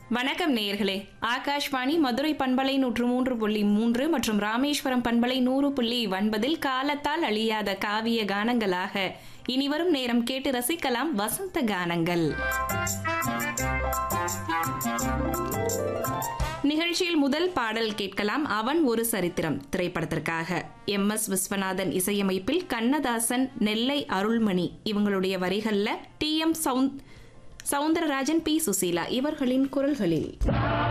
வணக்கம் நேயர்களே ஆகாஷ்வாணி மதுரை பண்பலை நூற்று மூன்று புள்ளி மூன்று மற்றும் ராமேஸ்வரம் பண்பலை நூறு புள்ளி ஒன்பதில் காலத்தால் அழியாத காவிய கானங்களாக இனிவரும் நேரம் கேட்டு ரசிக்கலாம் வசந்த கானங்கள் நிகழ்ச்சியில் முதல் பாடல் கேட்கலாம் அவன் ஒரு சரித்திரம் திரைப்படத்திற்காக எம் எஸ் விஸ்வநாதன் இசையமைப்பில் கண்ணதாசன் நெல்லை அருள்மணி இவங்களுடைய வரிகள்ல T M Soundararajan P Susheela இவர்களின் குரல்களில்